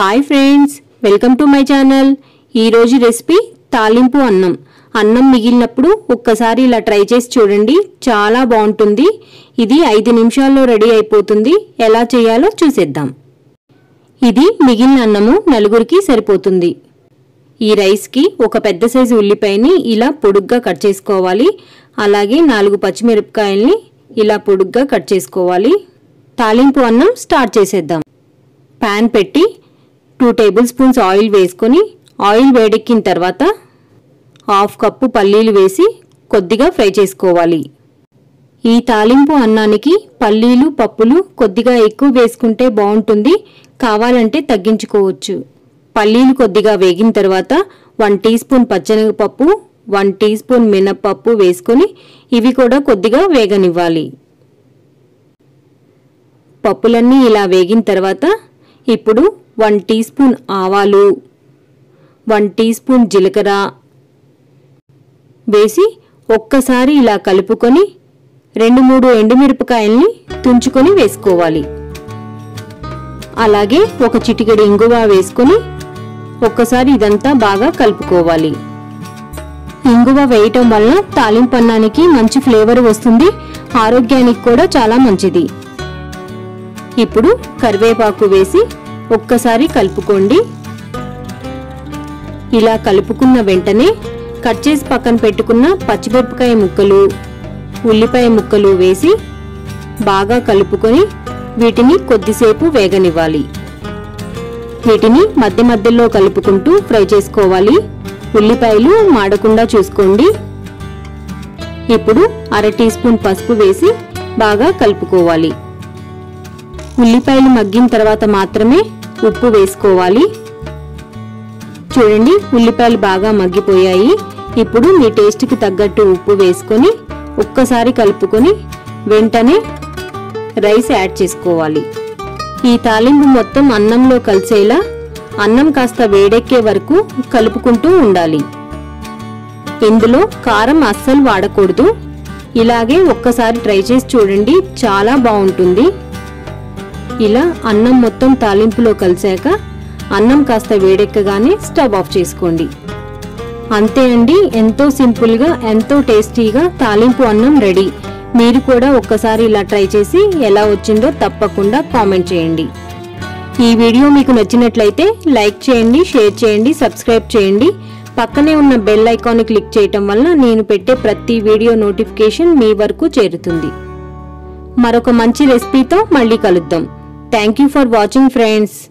hi friends welcome to my channel ఈరోజు recipe తాలింపు అన్నం అన్నం మిగిలినప్పుడు ఒక్కసారి ఇలా ట్రై చేసి చూడండి చాలా బాగుంటుంది ఇది ఐదు నిమిషాల్లో రెడీ అయిపోతుంది ఎలా చేయాలో చూసేద్దాం ఇది మిగిలిన అన్నము నలుగురికి సరిపోతుంది ఈ రైస్కి ఒక పెద్ద సైజు ఉల్లిపాయని ఇలా పొడుగ్గా కట్ చేసుకోవాలి అలాగే నాలుగు పచ్చిమిరపకాయల్ని ఇలా పొడుగ్గా కట్ చేసుకోవాలి తాలింపు అన్నం స్టార్ట్ చేసేద్దాం ప్యాన్ పెట్టి టూ టేబుల్ స్పూన్స్ ఆయిల్ వేసుకొని ఆయిల్ వేడెక్కిన తర్వాత హాఫ్ కప్పు పల్లీలు వేసి కొద్దిగా ఫ్రై చేసుకోవాలి ఈ తాలింపు అన్నానికి పల్లీలు పప్పులు కొద్దిగా ఎక్కువ వేసుకుంటే బాగుంటుంది కావాలంటే తగ్గించుకోవచ్చు పల్లీలు కొద్దిగా వేగిన తర్వాత వన్ టీ స్పూన్ పచ్చనగపప్పు వన్ టీ స్పూన్ మినప్పప్పు వేసుకొని ఇవి కూడా కొద్దిగా వేగనివ్వాలి పప్పులన్నీ ఇలా వేగిన తర్వాత ఇప్పుడు వన్ టీ స్పూన్ ఆవాలు వన్ టీ స్పూన్ జీలకర్ర వేసి ఒక్కసారి ఇలా కలుపుకొని రెండు మూడు ఎండుమిరపకాయల్ని తుంచుకొని వేసుకోవాలి అలాగే ఒక చిటికెడు ఇంగువ వేసుకొని ఒక్కసారి ఇదంతా బాగా కలుపుకోవాలి ఇంగువ వేయటం వల్ల తాలింపు అన్నానికి మంచి ఫ్లేవర్ వస్తుంది ఆరోగ్యానికి కూడా చాలా మంచిది ఇప్పుడు కరివేపాకు వేసి ఒక్కసారి కలుపుకోండి ఇలా కలుపుకున్న వెంటనే కట్ చేసి పక్కన పెట్టుకున్న పచ్చిమిరపకాయ ముక్కలు ఉల్లిపాయ ముక్కలు వేసి బాగా కలుపుకొని వీటిని కొద్దిసేపు వేగనివ్వాలి వీటిని మధ్య మధ్యలో కలుపుకుంటూ ఫ్రై చేసుకోవాలి ఉల్లిపాయలు మాడకుండా చూసుకోండి ఇప్పుడు అర టీ స్పూన్ పసుపు వేసి బాగా కలుపుకోవాలి ఉల్లిపాయలు మగ్గిన తర్వాత మాత్రమే ఉప్పు వేసుకోవాలి చూడండి ఉల్లిపాయలు బాగా మగ్గిపోయాయి ఇప్పుడు మీ టేస్ట్కి తగ్గట్టు ఉప్పు వేసుకొని ఒక్కసారి కలుపుకొని వెంటనే రైస్ యాడ్ చేసుకోవాలి ఈ తాలింపు మొత్తం అన్నంలో కలిసేలా అన్నం కాస్త వేడెక్కే వరకు కలుపుకుంటూ ఉండాలి ఇందులో కారం అస్సలు వాడకూడదు ఇలాగే ఒక్కసారి ట్రై చేసి చూడండి చాలా బాగుంటుంది ఇలా అన్నం మొత్తం తాలింపులో కలిసాక అన్నం కాస్త వేడెక్కగానే స్టవ్ ఆఫ్ చేసుకోండి అంతే అండి ఎంతో సింపుల్గా ఎంతో టేస్టీగా తాలింపు అన్నం రెడీ మీరు కూడా ఒక్కసారి ఇలా ట్రై చేసి ఎలా వచ్చిందో తప్పకుండా కామెంట్ చేయండి ఈ వీడియో మీకు నచ్చినట్లయితే లైక్ చేయండి షేర్ చేయండి సబ్స్క్రైబ్ చేయండి పక్కనే ఉన్న బెల్ ఐకాన్ క్లిక్ చేయటం వల్ల నేను పెట్టే ప్రతి వీడియో నోటిఫికేషన్ మీ వరకు చేరుతుంది మరొక మంచి రెసిపీతో మళ్ళీ కలుద్దాం thank you for watching friends